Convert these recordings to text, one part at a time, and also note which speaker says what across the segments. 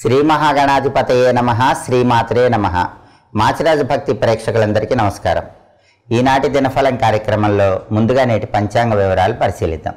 Speaker 1: శ్రీ మహాగణాధిపతయే నమ శ్రీమాత్రే నమ మాచిరాజు భక్తి ప్రేక్షకులందరికీ నమస్కారం ఈనాటి దినఫలం కార్యక్రమంలో ముందుగా నేటి పంచాంగ వివరాలు పరిశీలిద్దాం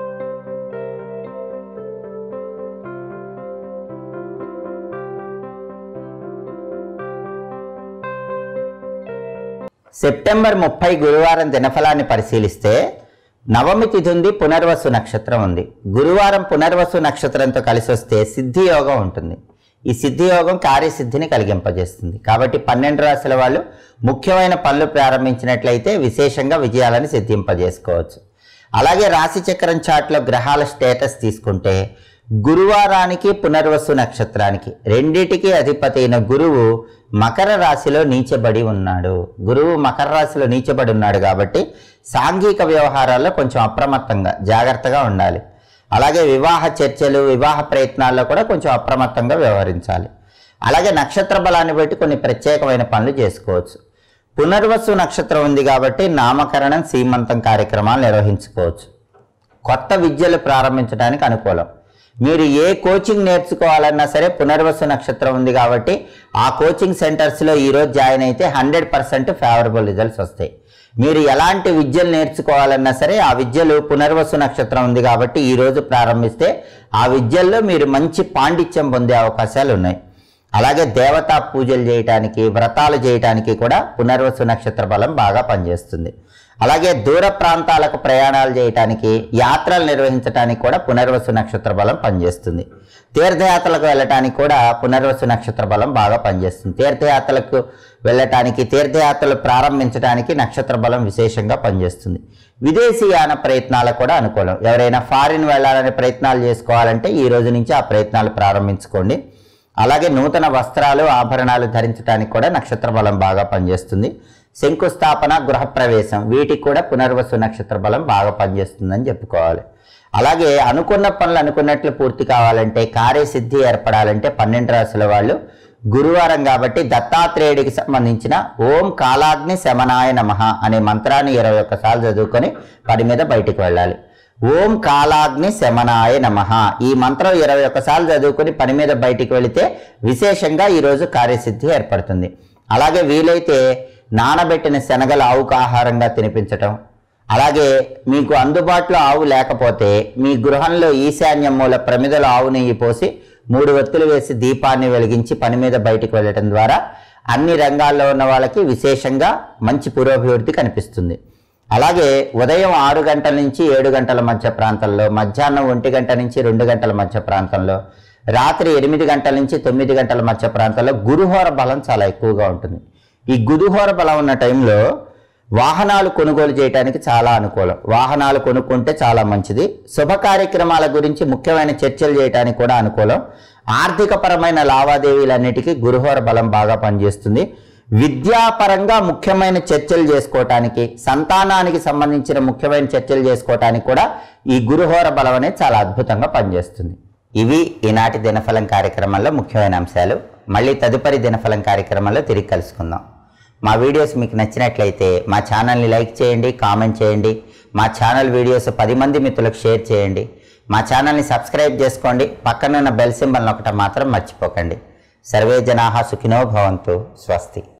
Speaker 1: సెప్టెంబర్ ముప్పై గురువారం దినఫలాన్ని పరిశీలిస్తే నవమి తిథి ఉంది పునర్వసు నక్షత్రం ఉంది గురువారం పునర్వసు నక్షత్రంతో కలిసి వస్తే సిద్ధి యోగం ఉంటుంది ఈ సిద్ధి యోగం కార్యసిద్ధిని కలిగింపజేస్తుంది కాబట్టి పన్నెండు రాశుల వాళ్ళు ముఖ్యమైన పనులు ప్రారంభించినట్లయితే విశేషంగా విజయాలను సిద్ధింపజేసుకోవచ్చు అలాగే రాశి చక్రం చాట్లో గ్రహాల స్టేటస్ తీసుకుంటే గురువారానికి పునర్వసు నక్షత్రానికి రెండిటికి అధిపతి అయిన గురువు మకర రాశిలో నీచబడి ఉన్నాడు గురువు మకర రాశిలో నీచబడి ఉన్నాడు కాబట్టి సాంఘిక వ్యవహారాల్లో కొంచెం అప్రమత్తంగా జాగ్రత్తగా ఉండాలి అలాగే వివాహ చర్చలు వివాహ ప్రయత్నాల్లో కూడా కొంచెం అప్రమత్తంగా వ్యవహరించాలి అలాగే నక్షత్ర బలాన్ని బట్టి కొన్ని ప్రత్యేకమైన పనులు చేసుకోవచ్చు పునర్వసు నక్షత్రం ఉంది కాబట్టి నామకరణం సీమంతం కార్యక్రమాలు నిర్వహించుకోవచ్చు కొత్త విద్యలు ప్రారంభించడానికి అనుకూలం మీరు ఏ కోచింగ్ నేర్చుకోవాలన్నా సరే పునర్వసు నక్షత్రం ఉంది కాబట్టి ఆ కోచింగ్ సెంటర్స్లో ఈరోజు జాయిన్ అయితే హండ్రెడ్ పర్సెంట్ ఫేవరబుల్ రిజల్ట్స్ వస్తాయి మీరు ఎలాంటి విద్యలు నేర్చుకోవాలన్నా సరే ఆ విద్యలు పునర్వసు నక్షత్రం ఉంది కాబట్టి ఈ రోజు ప్రారంభిస్తే ఆ విద్యల్లో మీరు మంచి పాండిత్యం పొందే అవకాశాలు ఉన్నాయి అలాగే దేవతా పూజలు చేయటానికి వ్రతాలు చేయటానికి కూడా పునర్వసు నక్షత్ర బలం బాగా పనిచేస్తుంది అలాగే దూర ప్రాంతాలకు ప్రయాణాలు చేయటానికి యాత్రలు నిర్వహించడానికి కూడా పునర్వసు నక్షత్ర బలం పనిచేస్తుంది తీర్థయాత్రలకు వెళ్ళటానికి కూడా పునర్వసు నక్షత్ర బలం బాగా పనిచేస్తుంది తీర్థయాత్రలకు వెళ్ళటానికి తీర్థయాత్రలు ప్రారంభించడానికి నక్షత్ర బలం విశేషంగా పనిచేస్తుంది విదేశీయాన ప్రయత్నాలకు కూడా అనుకూలం ఎవరైనా ఫారిన్ వెళ్ళాలనే ప్రయత్నాలు చేసుకోవాలంటే ఈ రోజు నుంచి ఆ ప్రయత్నాలు ప్రారంభించుకోండి అలాగే నూతన వస్త్రాలు ఆభరణాలు ధరించడానికి కూడా నక్షత్ర బలం బాగా పనిచేస్తుంది శంకుస్థాపన గృహప్రవేశం వీటికి కూడా పునర్వసు నక్షత్ర బలం బాగా పనిచేస్తుందని చెప్పుకోవాలి అలాగే అనుకున్న పనులు అనుకున్నట్లు పూర్తి కావాలంటే కార్యసిద్ధి ఏర్పడాలంటే పన్నెండు రాశుల వాళ్ళు గురువారం కాబట్టి దత్తాత్రేయుడికి సంబంధించిన ఓం కాలాగ్ని శమనాయ నమః అనే మంత్రాన్ని ఇరవై ఒక్కసార్లు చదువుకొని పని మీద బయటికి వెళ్ళాలి ఓం కాలాగ్ని శమనాయ నమః ఈ మంత్రం ఇరవై ఒక్కసార్లు చదువుకొని పని మీద బయటికి వెళితే విశేషంగా ఈరోజు కార్యసిద్ధి ఏర్పడుతుంది అలాగే వీలైతే నానబెట్టిన శనగలు ఆవుకు ఆహారంగా తినిపించటం అలాగే మీకు అందుబాటులో ఆవు లేకపోతే మీ గృహంలో ఈశాన్యం మూల ప్రమిదలో ఆవు నెయ్యి పోసి మూడు ఒత్తులు వేసి దీపాన్ని వెలిగించి పని మీద బయటికి వెళ్ళటం ద్వారా అన్ని రంగాల్లో ఉన్న వాళ్ళకి విశేషంగా మంచి పురోభివృద్ధి కనిపిస్తుంది అలాగే ఉదయం ఆరు గంటల నుంచి ఏడు గంటల మధ్య ప్రాంతంలో మధ్యాహ్నం ఒంటి గంట నుంచి రెండు గంటల మధ్య ప్రాంతంలో రాత్రి ఎనిమిది గంటల నుంచి తొమ్మిది గంటల మధ్య ప్రాంతంలో గురుహోర బలం చాలా ఎక్కువగా ఉంటుంది ఈ గురుహోర బలం ఉన్న టైంలో వాహనాలు కొనుగోలు చేయడానికి చాలా అనుకూలం వాహనాలు కొనుక్కుంటే చాలా మంచిది శుభ కార్యక్రమాల గురించి ముఖ్యమైన చర్చలు చేయడానికి కూడా అనుకూలం ఆర్థికపరమైన లావాదేవీలన్నిటికీ గురుహోర బలం బాగా పనిచేస్తుంది విద్యాపరంగా ముఖ్యమైన చర్చలు చేసుకోవటానికి సంతానానికి సంబంధించిన ముఖ్యమైన చర్చలు చేసుకోవటానికి కూడా ఈ గురుహోర బలం అనేది చాలా అద్భుతంగా పనిచేస్తుంది ఇవి ఈనాటి దినఫలం కార్యక్రమంలో ముఖ్యమైన అంశాలు మళ్ళీ తదుపరి దినఫలం కార్యక్రమంలో తిరిగి కలుసుకుందాం మా వీడియోస్ మీకు నచ్చినట్లయితే మా ఛానల్ని లైక్ చేయండి కామెంట్ చేయండి మా ఛానల్ వీడియోస్ పది మంది మిత్రులకు షేర్ చేయండి మా ఛానల్ని సబ్స్క్రైబ్ చేసుకోండి పక్కనున్న బెల్ సింబల్ నొక్కటం మాత్రం మర్చిపోకండి సర్వే జనాహ సుఖినో భవంతు స్వస్తి